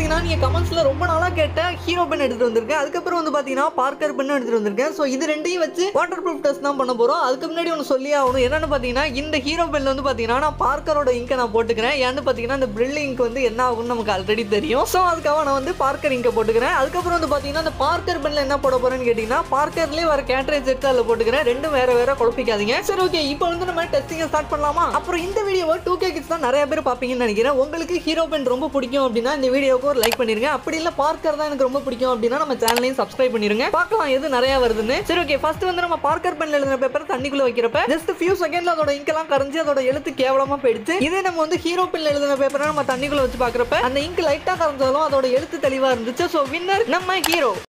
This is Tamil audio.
பார்த்தீங்கன்னா நீங்கள் கமெண்ட்ஸில் ரொம்ப நாளாக கேட்ட ஹீரோ பென் எடுத்துகிட்டு வந்திருக்கேன் அதுக்கப்புறம் வந்து பார்த்தீங்கன்னா பார்க்கர் பென் எடுத்துகிட்டு வந்திருக்கேன் ஸோ இது ரெண்டையும் வச்சு வாட்டர் ப்ரூஃப் டெஸ்ட் தான் பண்ண போகிறோம் அதுக்கு முன்னாடி ஒன்று சொல்லி ஆகணும் என்னென்னு பார்த்தீங்கன்னா இந்த ஹீரோ பென்ல வந்து பார்த்தீங்கன்னா நான் பார்க்கரோட இங்கை நான் போட்டுக்கிறேன் ஏன்னு பார்த்தீங்கன்னா இந்த பிரில் இங்க் வந்து என்ன ஆகும்னு நமக்கு ஆல்ரெடி தெரியும் ஸோ அதுக்காக நான் வந்து பார்க்கர் இங்கை போட்டுக்கிறேன் அதுக்கப்புறம் வந்து பார்த்தீங்கன்னா அந்த பார்க்கர் பென்ல என்ன போட போறேன்னு கேட்டிங்கன்னா பார்க்கர்லேயே வர கேட்ரேஜ் எடுத்து அதில் போட்டுக்கிறேன் ரெண்டும் வேற வேற குழப்பிக்காதீங்க சரி ஓகே இப்போ வந்து நம்ம டெஸ்டிங்கை ஸ்டார்ட் பண்ணலாமா அப்புறம் இந்த வீடியோவை டூ கே கிட்ஸ் தான் நிறைய பேர் பார்ப்பீங்கன்னு நினைக்கிறேன் உங்களுக்கு ஹீரோ பென் ரொம்ப பிடிக்கும் அப்படின்னா இந்த வீடியோக்கு ஒரு லைக் பண்ணிருங்க அப்படி இல்லை பார்க்கர் தான் எனக்கு ரொம்ப பிடிக்கும் அப்படின்னா நம்ம சேனலையும் சப்ஸ்கிரைப் பண்ணிருங்க பார்க்கலாம் எது நிறைய வருதுன்னு சரி ஓகே ஃபர்ஸ்ட் வந்து நம்ம பார்க்கர் பென்ல எழுதின பேப்பர் தண்ணிக்குள்ள வைக்கிறப்ப ஜஸ்ட் ஃபியூ செகண்ட்ல அதோட இங்கெல்லாம் கரைஞ்சி அதோட எழுத்து கேவலமா போயிடுச்சு இதே நம்ம வந்து ஹீரோ பென்ல எழுதின பேப்பரை நம்ம தண்ணிக்குள்ள வச்சு பார்க்கறப்ப அந்த இங்க் லைட்டா கரைஞ்சாலும் அதோட எழுத்து தெளிவா இருந்துச்சு ஸோ வின்னர் நம்ம ஹீரோ